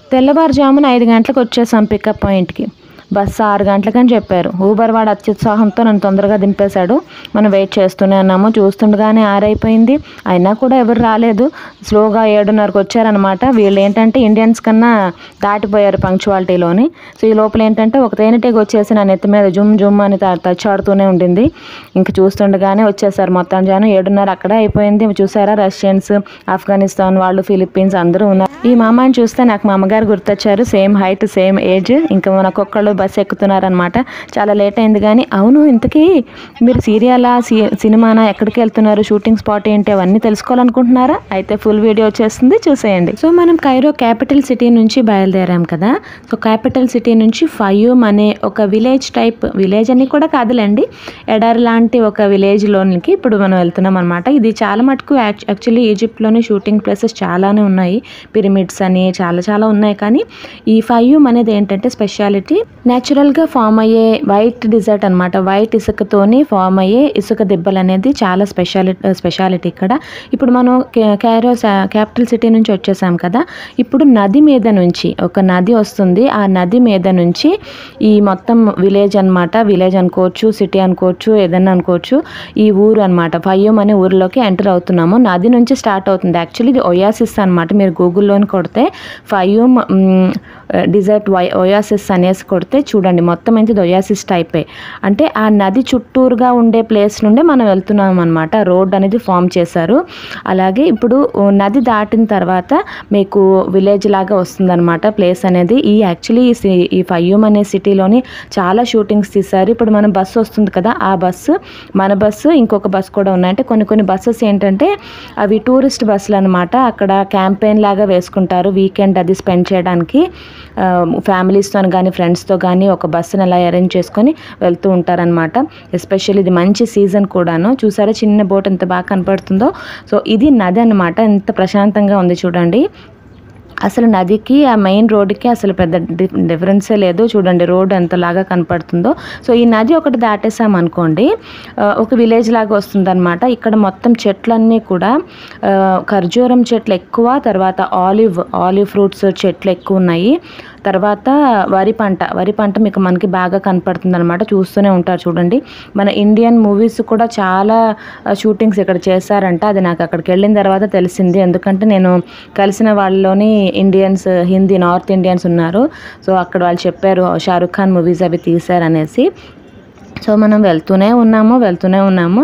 తెల్లవారుజామున ఐదు గంటలకు వచ్చేసాం పికప్ పాయింట్కి బస్సు ఆరు గంటలకని చెప్పారు ఊబర్ వాడు అత్యుత్సాహంతో నన్ను తొందరగా దింపేశాడు మనం వెయిట్ చేస్తూనే ఉన్నాము చూస్తుండగానే ఆరైపోయింది అయినా కూడా ఎవరు రాలేదు స్లోగా ఏడున్నరకు వచ్చారనమాట వీళ్ళు ఏంటంటే ఇండియన్స్ కన్నా దాటిపోయారు పంక్చువాలిటీలోని సో ఈ లోపల ఏంటంటే ఒక తేనెటీగ వచ్చేసి నా నెత్తి మీద జుమ్ జుమ్ అని త- తచ్చాడుతూనే ఉండింది ఇంక చూస్తుండగానే వచ్చేసారు మొత్తం జనం ఏడున్నర అక్కడే అయిపోయింది చూసారా రష్యన్స్ ఆఫ్ఘనిస్తాన్ వాళ్ళు ఫిలిప్పీన్స్ అందరూ ఉన్నారు ఈ మామని చూస్తే నాకు మా అమ్మగారు గుర్తొచ్చారు సేమ్ హైట్ సేమ్ ఏజ్ ఇంకా మనకొక్కళ్ళు బస్ ఎక్కుతున్నారనమాట చాలా లేట్ అయింది కానీ అవును ఇంతకీ మీరు సీరియలా సి- సినిమానా ఎక్కడికి వెళ్తున్నారు షూటింగ్ స్పాట్ ఏంటి అవన్నీ తెలుసుకోవాలనుకుంటున్నారా అయితే ఫుల్ వీడియో వచ్చేస్తుంది చూసేయండి సో మనం కైరో క్యాపిటల్ సిటీ నుంచి బయలుదేరాం కదా సో క్యాపిటల్ సిటీ నుంచి ఫయూమ్ అనే ఒక విలేజ్ టైప్ విలేజ్ అని కూడా కాదులేండి ఎడారి లాంటి ఒక విలేజ్లోనికి ఇప్పుడు మనం వెళ్తున్నాం అనమాట ఇది చాలా మటుకు యాక్చువల్లీ ఈజిప్ట్లోని షూటింగ్ ప్లేసెస్ చాలానే ఉన్నాయి పిరమిడ్స్ అని చాలా చాలా ఉన్నాయి కానీ ఈ ఫయూమ్ అనేది ఏంటంటే స్పెషాలిటీ న్యాచురల్గా ఫామ్ అయ్యే వైట్ డిజర్ట్ అనమాట వైట్ ఇసుకతోని ఫామ్ అయ్యే ఇసుక దిబ్బలు అనేది చాలా స్పెషాలిటీ స్పెషాలిటీ ఇక్కడ ఇప్పుడు మనం కే- కైరో క్యాపిటల్ సిటీ నుంచి వచ్చేసాం కదా ఇప్పుడు నది మీద నుంచి ఒక నది వస్తుంది ఆ నది మీద నుంచి ఈ మొత్తం విలేజ్ అన్నమాట విలేజ్ అనుకోవచ్చు సిటీ అనుకోవచ్చు ఏదైనా అనుకోవచ్చు ఈ ఊరు అనమాట ఫయ్యం అనే ఊరిలోకి ఎంటర్ అవుతున్నాము నది నుంచి స్టార్ట్ అవుతుంది యాక్చువల్లీ ఇది ఒయాసిస్ అనమాట మీరు గూగుల్లోని కొడితే ఫయ్యూమ్ డిజర్ట్ వై ఒయాసిస్ అనేసి కొడితే చూడండి మొత్తం అయితే ఇది ఒయాసిస్ టైపే అంటే ఆ నది చుట్టూరుగా ఉండే ప్లేస్ నుండే మనం వెళ్తున్నాం అనమాట రోడ్ అనేది ఫామ్ చేశారు అలాగే ఇప్పుడు ఓ నది దాటిన తర్వాత మీకు విలేజ్ లాగా వస్తుందన్నమాట ప్లేస్ అనేది ఈ యాక్చువల్లీ ఈ సి- ఈ ఫయ్యూమ్ అనే సిటీలోని చాలా షూటింగ్స్ తీశారు ఇప్పుడు మనం బస్సు వస్తుంది కదా ఆ బస్సు మన బస్సు ఇంకొక బస్సు కూడా ఉన్నాయి అంటే కొన్ని కొన్ని బస్సెస్ ఏంటంటే అవి టూరిస్ట్ బస్సులు అనమాట అక్కడ క్యాంపెయిన్ లాగా వేసుకుంటారు వీకెండ్ అది స్పెండ్ చేయడానికి ఫ్యామిలీస్తో కానీ ఫ్రెండ్స్తో కానీ ఒక బస్సుని అలా అరేంజ్ చేసుకొని వెళ్తూ ఉంటారనమాట ఎస్పెషల్లీ ఇది మంచి సీజన్ కూడాను చూసారా చిన్న బోట్ ఎంత బాగా కనపడుతుందో సో ఇది నది అనమాట ఎంత ప్రశాంతంగా ఉంది చూడండి అసలు నదికి ఆ మెయిన్ రోడ్డుకి అసలు పెద్ద డి- డిఫరెన్సే లేదు చూడండి రోడ్ ఎంతలాగా కనపడుతుందో సో ఈ నది ఒకటి దాటేసాం అనుకోండి ఆ, ఒక విలేజ్ లాగా వస్తుందన్నమాట ఇక్కడ మొత్తం చెట్లన్నీ కూడా ఆ, ఖర్జూరం చెట్లు ఎక్కువ తర్వాత ఆలివ్ ఆలివ్ ఫ్రూట్స్ చెట్లు ఎక్కువ ఉన్నాయి తర్వాత వరి పంట వరి పంట మీకు మనకి బాగా కనపడుతుంది అనమాట చూస్తూనే ఉంటారు చూడండి మన ఇండియన్ మూవీస్ కూడా చాలా షూటింగ్స్ ఇక్కడ చేశారంట అది నాకు అక్కడికి వెళ్ళిన తర్వాత తెలిసింది ఎందుకంటే నేను కలిసిన వాళ్ళలోని ఇండియన్స్ హిందీ నార్త్ ఇండియన్స్ ఉన్నారు సో అక్కడ వాళ్ళు చెప్పారు షారుఖ్ ఖాన్ మూవీస్ అవి తీశారనేసి సో మనం వెళ్తూనే ఉన్నాము వెళ్తూనే ఉన్నాము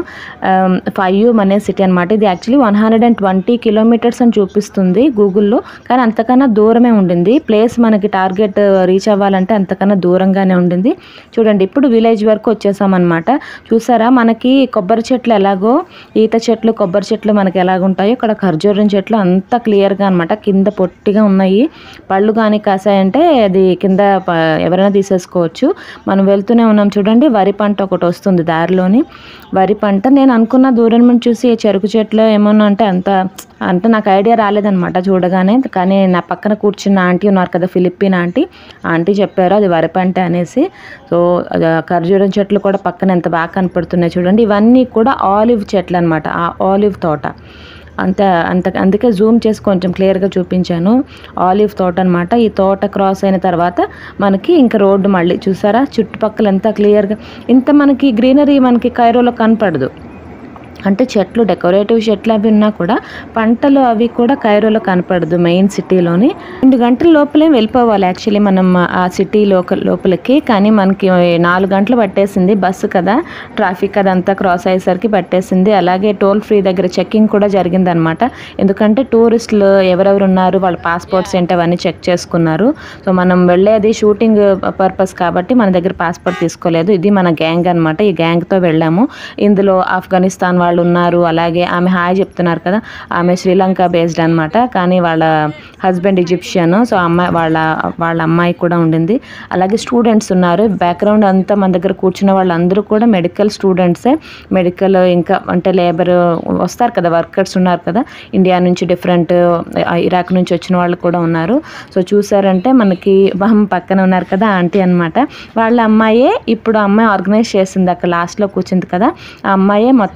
ఫైవ్ అనే సిటీ అనమాట ఇది actually one hundred and twenty kilometres అని చూపిస్తుంది గూగుల్లో కానీ అంతకన్నా దూరమే ఉండింది ప్లేస్ మనకి టార్గెట్ రీచ్ అవ్వాలంటే అంతకన్నా దూరంగానే ఉండింది చూడండి ఇప్పుడు విలేజ్ వరకు వచ్చేసామన్నమాట చూసారా మనకి కొబ్బరి చెట్లు ఎలాగో ఈత చెట్లు కొబ్బరి చెట్లు మనకి ఎలాగుంటాయో ఇక్కడ ఖర్జూరం చెట్లు అంత క్లియర్గా అనమాట కింద పొట్టిగా ఉన్నాయి పళ్ళు కానీ కాసాయంటే అది కింద ప- ఎవరైనా తీసేసుకోవచ్చు మనం వెళ్తూనే ఉన్నాం చూడండి వరి పంట ఒకటి వస్తుంది దారిలోని వరి పంట నేను అనుకున్న దూరం నుంచి చూసి ఈ చెరుకు చెట్లు ఏమన్నా అంటే అంత అంటే నాకు ఐడియా రాలేదనమాట చూడగానే కానీ నా పక్కన కూర్చున్న ఆంటీ ఉన్నారు కదా ఫిలిప్పీన్ ఆంటీ ఆంటీ చెప్పారు అది వరి పంట అనేసి సో అది ఆ ఖర్జూరం చెట్లు కూడా పక్కన ఎంత బాగా కనపడుతున్నాయి చూడండి ఇవన్నీ కూడా ఆలివ్ చెట్లు అనమాట ఆ ఆలివ్ తోట అంత అంత అందుకే జూమ్ చేసి కొంచెం క్లియర్గా చూపించాను ఆలివ్ తోట అనమాట ఈ తోట క్రాస్ అయిన తర్వాత మనకి ఇంకా రోడ్డు మళ్ళీ చూసారా చుట్టుపక్కల ఎంత క్లియర్గా ఇంత మనకి గ్రీనరీ మనకి కైరోలో కనపడదు అంటే చెట్లు డెకరేటివ్ చెట్లు అవి ఉన్నా కూడా పంటలు అవి కూడా కైరోలో కనపడదు మెయిన్ సిటీలోని రెండు గంటల లోపలే వెళ్ళిపోవాలి యాక్చువల్లీ మనం ఆ సిటీ లోక లోపలికి కానీ మనకి నాలుగు గంటలు పట్టేసింది బస్సు కదా ట్రాఫిక్ అదంతా క్రాస్ అయ్యేసరికి పట్టేసింది అలాగే టోల్ ఫ్రీ దగ్గర చెక్కింగ్ కూడా జరిగిందనమాట ఎందుకంటే టూరిస్టులు ఎవరెవరు ఉన్నారు వాళ్ళ పాస్పోర్ట్స్ ఏంటి అవన్నీ చెక్ చేసుకున్నారు సో మనం వెళ్ళేది షూటింగ్ పర్పస్ కాబట్టి మన దగ్గర పాస్పోర్ట్ తీసుకోలేదు ఇది మన గ్యాంగ్ అనమాట ఈ గ్యాంగ్తో వెళ్ళాము ఇందులో ఆఫ్ఘనిస్తాన్ వాళ్ళు ఉన్నారు అలాగే ఆమె హాయ్ చెప్తున్నారు కదా ఆమె శ్రీలంక బేస్డ్ అనమాట కానీ వాళ్ళ హస్బెండ్ ఈజిప్షియన్ సో అమ్మాయి వాళ్ళ వాళ్ళ అమ్మాయి కూడా ఉండింది అలాగే స్టూడెంట్స్ ఉన్నారు బ్యాక్గ్రౌండ్ అంతా మన దగ్గర కూర్చున్న వాళ్ళందరూ కూడా మెడికల్ స్టూడెంట్సే మెడికల్ ఇంకా అంటే లేబర్ వస్తారు కదా వర్కర్స్ ఉన్నారు కదా ఇండియా నుంచి డిఫరెంట్ ఇరాక్ నుంచి వచ్చిన వాళ్ళు కూడా ఉన్నారు సో చూసారంటే మనకి బహం పక్కన ఉన్నారు కదా ఆంటీ అన్నమాట వాళ్ళ అమ్మాయే ఇప్పుడు ఆ అమ్మాయి ఆర్గనైజ్ చేసింది అక్కడ లాస్ట్లో కూర్చుంది కదా ఆ అమ్మాయే మొత్తం ఆర్గనైజ్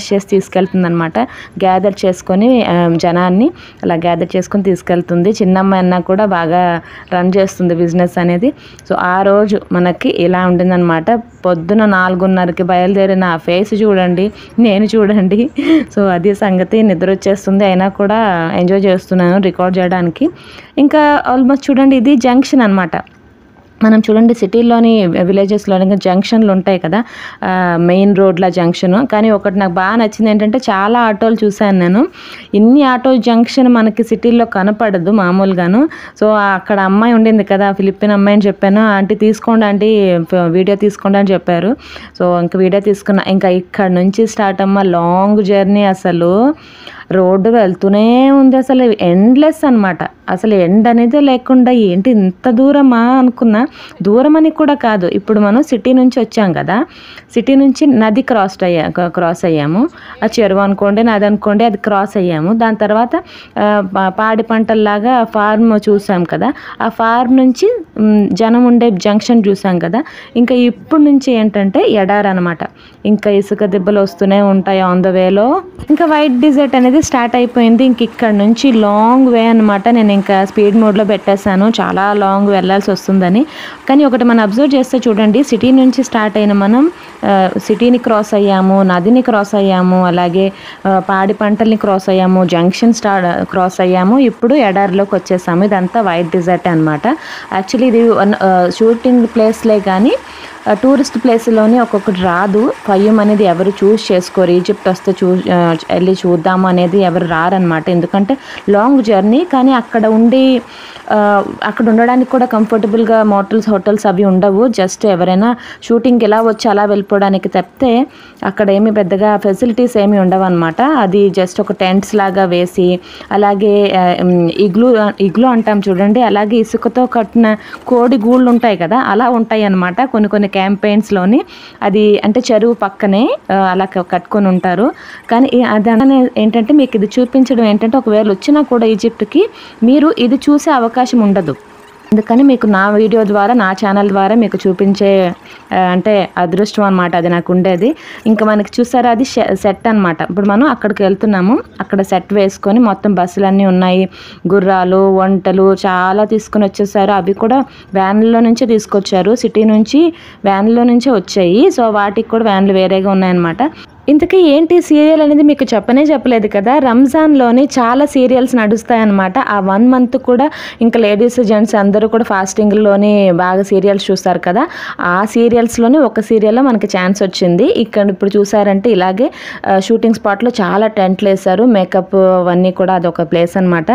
ఆర్గనైజ్ చేసి తీసుకెళ్తుంది అనమాట గ్యాదర్ చేసుకొని ఆ, జనాన్ని అలా గ్యాదర్ చేసుకొని తీసుకెళ్తుంది చిన్నమ్మాయి అన్న కూడా బాగా రన్ చేస్తుంది బిజినెస్ అనేది సో ఆ రోజు మనకి ఇలా ఉండిందనమాట పొద్దున నాలుగున్నరకి బయలుదేరిన ఆ ఫేస్ చూడండి నేను చూడండి సో అది సంగతి నిద్ర వచ్చేస్తుంది అయినా కూడా ఎంజాయ్ చేస్తున్నాను రికార్డ్ చేయడానికి ఇంకా ఆల్మోస్ట్ చూడండి ఇది జంక్షన్ అన్నమాట మనం చూడండి సిటీలోని విలేజెస్లోని జంక్షన్లు ఉంటాయి కదా ఆ, మెయిన్ రోడ్ల జంక్షన్ కానీ ఒకటి నాకు బాగా నచ్చింది ఏంటంటే చాలా ఆటోలు చూశాను నేను ఇన్ని ఆటో జంక్షన్ మనకి సిటీలో కనపడదు మామూలుగాను సో అక్కడ అమ్మాయి ఉండింది కదా ఫిలిపిన్ అమ్మాయి అని చెప్పాను ఆంటీ తీసుకోండి ఆంటీ వీడియో తీసుకోండి అని చెప్పారు సో ఇంకా వీడియో తీసుకున్నా ఇంకా ఇక్కడ నుంచి స్టార్ట్ అమ్మ లాంగ్ జర్నీ అసలు రోడ్డు వెళ్తూనే ఉంది అసలు ఎండ్లెస్ అన్నమాట అసలు ఎండ్ అనేది లేకుండా ఏంటి ఇంత దూరమా అనుకున్నా దూరం అని కూడా కాదు ఇప్పుడు మనం సిటీ నుంచి వచ్చాం కదా సిటీ నుంచి నది క్రాస్ అయ్యా క్రాస్ అయ్యాము ఆ చెరువు అనుకోండి నది అనుకోండి అది క్రాస్ అయ్యాము దాని తర్వాత ఆ, పా- పాడి పంటల్లాగా ఫార్మ్ చూసాం కదా ఆ ఫార్మ్ నుంచి మ్, జనం ఉండే జంక్షన్ చూసాం కదా ఇంకా ఇప్పుడు నుంచి ఏంటంటే ఎడారి అనమాట ఇంకా ఇసుక దెబ్బలు వస్తూనే ఉంటాయి ఆన్ ద వేలో ఇంకా వైట్ డిజర్ట్ అనేది స్టార్ట్ అయిపోయింది ఇంక ఇక్కడ నుంచి లాంగ్ వే అనమాట నేను ఇంకా స్పీడ్ మోడ్లో పెట్టేశాను చాలా లాంగ్ వెళ్ళాల్సి వస్తుందని కానీ ఒకటి మనం అబ్జర్వ్ చేస్తే చూడండి సిటీ నుంచి స్టార్ట్ అయిన మనం ఆ, సిటీని క్రాస్ అయ్యాము నదిని క్రాస్ అయ్యాము అలాగే ఆ, పాడి పంటల్ని క్రాస్ అయ్యాము జంక్షన్ స్టార్ట్ క్రాస్ అయ్యాము ఇప్పుడు ఎడారిలోకి వచ్చేసాము ఇదంతా వైట్ డిజర్ట్ అనమాట యాక్చువల్లీ ఇది వన్ షూటింగ్ ప్లేస్లే కానీ ఆ, టూరిస్ట్ ప్లేస్లోని ఒక్కొక్కటి రాదు ఫయ్యం అనేది ఎవరు చూస్ చేసుకోరు ఈజిప్ట్ వస్తే చూ ఆ, వెళ్ళి చూద్దాము అనేది ఎవరు రారనమాట ఎందుకంటే లాంగ్ జర్నీ కానీ అక్కడ ఉండి ఆ, అక్కడ ఉండడానికి కూడా కంఫర్టబుల్గా మోటల్స్ హోటల్స్ అవి ఉండవు జస్ట్ ఎవరైనా షూటింగ్కి ఎలా వచ్చి అలా వెళ్ళిపోవడానికి తప్పితే అక్కడ ఏమి పెద్దగా ఫెసిలిటీస్ ఏమి ఉండవు అనమాట అది జస్ట్ ఒక టెంట్స్ లాగా వేసి అలాగే ఆ, ఉమ్, ఇగ్లూ ఇగ్లూ అంటాం చూడండి అలాగే ఇసుకతో కట్టిన కోడి గూళ్ళు ఉంటాయి కదా అలా ఉంటాయి అన్నమాట కొన్ని కొన్ని క్యాంపెయిన్స్లోని అది అంటే చెరువు పక్కనే ఆ, అలా క- కట్టుకొని ఉంటారు కానీ ఈ- అది అనగానే ఏంటంటే మీకు ఇది చూపించడం ఏంటంటే ఒకవేళ వచ్చినా కూడా ఈజిప్ట్కి మీరు ఇది చూసే అవకాశం ఉండదు అందుకని మీకు నా వీడియో ద్వారా నా ఛానల్ ద్వారా మీకు చూపించే ఆ, అంటే అదృష్టం అనమాట అది నాకు ఉండేది ఇంకా మనకి చూసారా అది సెట్ అనమాట ఇప్పుడు మనం అక్కడికి వెళ్తున్నాము అక్కడ సెట్ వేసుకొని మొత్తం బస్సులన్నీ ఉన్నాయి గుర్రాలు వంటలు చాలా తీసుకొని వచ్చేసారు అవి కూడా వ్యాన్లో నుంచే తీసుకొచ్చారు సిటీ నుంచి వ్యాన్లో నుంచే వచ్చాయి సో వాటికి కూడా వ్యాన్లు వేరేగా ఉన్నాయన్నమాట ఇంతకీ ఏంటి సీరియల్ అనేది మీకు చెప్పనే చెప్పలేదు కదా రంజాన్లోని చాలా సీరియల్స్ నడుస్తాయన్నమాట ఆ వన్ మంత్ కూడా ఇంకా లేడీస్ జెంట్స్ అందరూ కూడా ఫాస్టింగ్లోని బాగా సీరియల్స్ చూస్తారు కదా ఆ సీరియల్స్లోని ఒక సీరియల్లో మనకి ఛాన్స్ వచ్చింది ఇక్కడ ఇప్పుడు చూసారంటే ఇలాగే ఆ, షూటింగ్ స్పాట్లో చాలా టెంట్లు వేశారు మేకప్ అవన్నీ కూడా అదొక ప్లేస్ అనమాట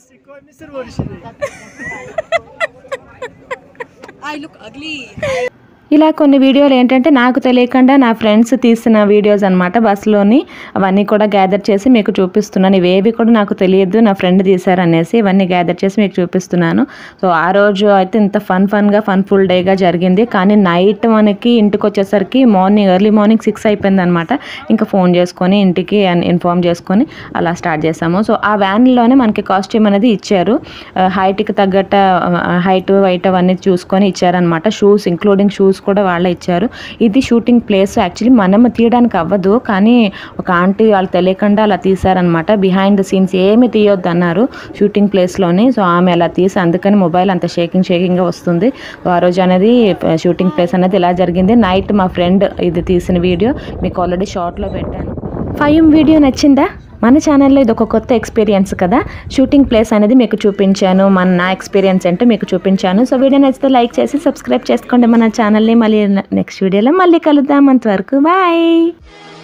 I look ugly. ఇలా కొన్ని వీడియోలు ఏంటంటే నాకు తెలియకుండా నా ఫ్రెండ్స్ తీసిన వీడియోస్ అనమాట బస్సులోని అవన్నీ కూడా గ్యాదర్ చేసి మీకు చూపిస్తున్నాను ఇవేవి కూడా నాకు తెలియదు నా ఫ్రెండ్ తీశారనేసి ఇవన్నీ గ్యాదర్ చేసి మీకు చూపిస్తున్నాను సో ఆ రోజు అయితే ఇంత ఫన్ ఫన్గా ఫన్ ఫుల్ డేగా జరిగింది కానీ నైట్ మనకి ఇంటికి వచ్చేసరికి మార్నింగ్ ఎర్లీ మార్నింగ్ సిక్స్ అయిపోయింది అనమాట ఇంకా ఫోన్ చేసుకొని ఇంటికి ఇన్ఫామ్ చేసుకొని అలా స్టార్ట్ చేసాము సో ఆ వ్యాన్లోనే మనకి కాస్ట్యూమ్ అనేది ఇచ్చారు హైట్కి తగ్గట్ట హైట్ వైట్ అవన్నీ చూసుకొని ఇచ్చారనమాట షూస్ ఇంక్లూడింగ్ షూస్ కూడా వాళ్ళే ఇచ్చారు ఇది షూటింగ్ ప్లేస్ యాక్చువల్లీ మనం తీయడానికి అవ్వదు కానీ ఒక ఆంటీ వాళ్ళు తెలియకుండా అలా తీశారనమాట బిహైండ్ ద సీన్స్ ఏమి తీయొద్దు అన్నారు షూటింగ్ ప్లేస్లోని సో ఆమె అలా తీసి అందుకని మొబైల్ అంత షేకింగ్ షేకింగ్గా వస్తుంది సో ఆ రోజు అనేది షూటింగ్ ప్లేస్ అనేది ఇలా జరిగింది నైట్ మా ఫ్రెండ్ ఇది తీసిన వీడియో మీకు ఆల్రెడీ షార్ట్లో పెట్టాను ఫైవ్ వీడియో నచ్చిందా మన ఛానల్లో ఇది ఒక కొత్త ఎక్స్పీరియన్స్ కదా షూటింగ్ ప్లేస్ అనేది మీకు చూపించాను మన నా ఎక్స్పీరియన్స్ ఏంటో మీకు చూపించాను సో వీడియో నచ్చితే లైక్ చేసి సబ్స్క్రైబ్ చేసుకోండి మన ఛానల్ని మళ్ళీ నెక్స్ట్ వీడియోలో మళ్ళీ కలుద్దాం అంతవరకు బాయ్